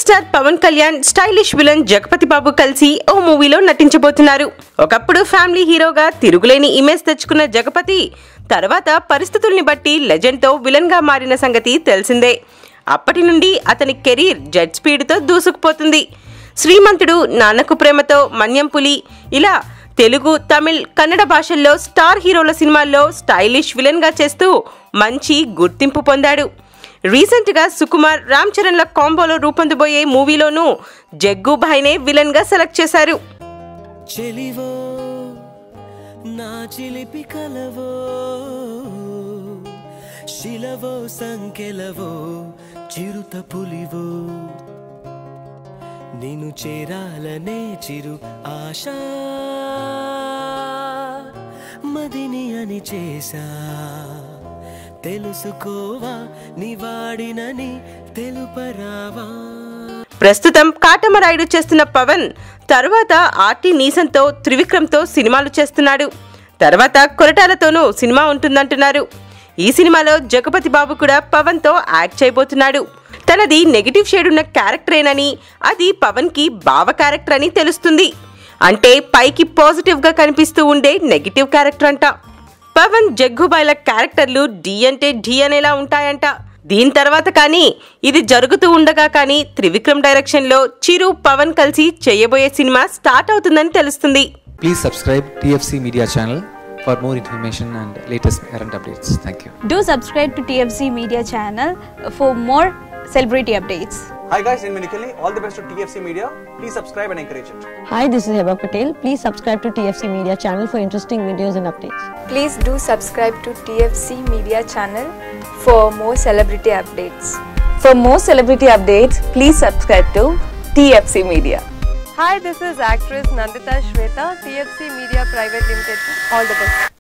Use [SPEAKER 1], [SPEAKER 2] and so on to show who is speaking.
[SPEAKER 1] Star Pawan Kalyan stylish villain Jagapathi Babu కలిసి ఓ మూవీలో నటించబోతున్నారు ఒకప్పుడు ఫ్యామిలీ హీరోగా తిరుగులేని ఇమేజ్ తెచ్చుకున్న జగపతి తర్వాత పరిస్థితుల్ని బట్టి లెజెండ్తో విలన్గా మారిన సంగతి తెలిసిందే అప్పటి నుండి అతని కెరీర్ జెట్ స్పీడ్తో దూసుకుపోతుంది శ్రీమంతుడు నాన్నకు ప్రేమతో మన్యం పులి ఇలా తెలుగు తమిళ్ కన్నడ భాషల్లో స్టార్ హీరోల సినిమాల్లో స్టైలిష్ విలన్గా చేస్తూ మంచి గుర్తింపు పొందాడు రీసెంట్గా సుకుమార్ రామ్ చరణ్ల కాంబోలో రూపొందబోయే మూవీలోనూ జగ్గు భాయ్నే విలన్గా సెలెక్ట్ చేశారు
[SPEAKER 2] చెలివో నా చిలిపి కలవో శిలవో సంకెలవో చిరుత పులివో నిన్ను చేరాలనే చిరు ఆశ మదిని అని చేసా తెలుసుకోవా నివాడినని తెలుపరావా
[SPEAKER 1] ప్రస్తుతం కాటమరాయుడు చేస్తున్న పవన్ తరువాత ఆర్టీ నీసంతో త్రివిక్రమ్తో సినిమాలు చేస్తున్నాడు తర్వాత కొరటాలతోనూ సినిమా ఉంటుందంటున్నారు ఈ సినిమాలో జగపతి బాబు కూడా పవన్తో యాక్ట్ చేయబోతున్నాడు తనది నెగిటివ్ షేడ్ ఉన్న క్యారెక్టరేనని అది పవన్కి బావ క్యారెక్టర్ అని తెలుస్తుంది అంటే పైకి పాజిటివ్గా కనిపిస్తూ ఉండే నెగిటివ్ క్యారెక్టర్ అంట పవన్ జగ్గుబాయ్ల క్యారెక్టర్లు డి అంటే డి అనేలా ఉంటాయంట దీని తర్వాత కానీ ఇది జరుగుతూ ఉండగా కానీ త్రివిక్రమ్ డైరెక్షన్లో చిరు పవన్ కలిసి చేయబోయే సినిమా స్టార్ట్ అవుతుందని తెలుస్తుంది
[SPEAKER 3] Please subscribe TFC Media channel for more information and latest current updates. Thank you.
[SPEAKER 4] Do subscribe to TFC Media channel for more celebrity updates.
[SPEAKER 5] Hi guys, in Minikali, all the best to TFC Media. Please subscribe and encourage it.
[SPEAKER 6] Hi, this is Heba Patel. Please subscribe to TFC Media channel for interesting videos and updates.
[SPEAKER 7] Please do subscribe to TFC Media channel for more celebrity updates.
[SPEAKER 8] For more celebrity updates, please subscribe to TFC Media.
[SPEAKER 9] Hi, this is actress Nandita Shweta, TFC Media Private Limited. All the best.